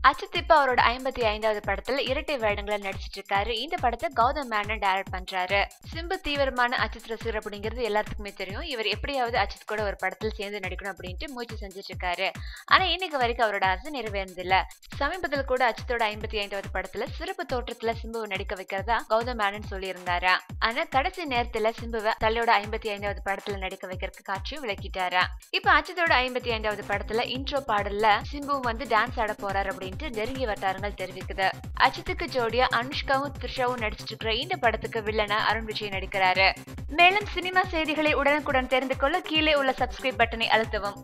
அஜித் இப்ப அவரோட ஐம்பத்தி ஐந்தாவது படத்துல இரட்டை வேடங்களை நடிச்சிட்டு இருக்காரு இந்த படத்தை கௌதம் மேனன் டைரக்ட் பண்றாரு சிம்பு தீவிரமான அஜித் ரசிகர் அப்படிங்கிறது எல்லாத்துக்குமே தெரியும் இவர் எப்படியாவது அஜித் கூட ஒரு படத்தில் சேர்ந்து நடிக்கணும் அப்படின்ட்டு முயற்சி செஞ்சுட்டு இருக்காரு ஆனா இன்னைக்கு வரைக்கும் அவரோட ஆசை நிறைவேறதில்ல சமீபத்தில் கூட அஜித்தோட ஐம்பத்தி ஐந்தாவது படத்துல சிறப்பு தோற்றத்துல சிம்புவை நடிக்க வைக்கிறதா கௌதம் மேனன் சொல்லியிருந்தாரா ஆனா கடைசி நேரத்துல சிம்புவை தள்ளியோட ஐம்பத்தி ஐந்தாவது படத்துல நடிக்க வைக்கிறதுக்கு காட்சியும் விளக்கிட்டாரா இப்ப அஜித்தோட ஐம்பத்தி ஐந்தாவது படத்துல இன்ட்ரோ பாடல்ல சிம்பு வந்து டான்ஸ் ஆட போறாரு அப்படின்ட்டு நெருங்கிய வட்டாரங்கள் தெரிவிக்குது அஜித்துக்கு ஜோடியா அனுஷ்காவும் த்ரிஷாவும் நடிச்சிட்டு இருக்கிற இந்த படத்துக்கு வில்லனா அருண் விஜய் நடிக்கிறாரு மேலும் சினிமா செய்திகளை உடனுக்குடன் தெரிந்து கொள்ள கீழே உள்ள சப்ஸ்கிரைப் பட்டனை அழுத்தவும்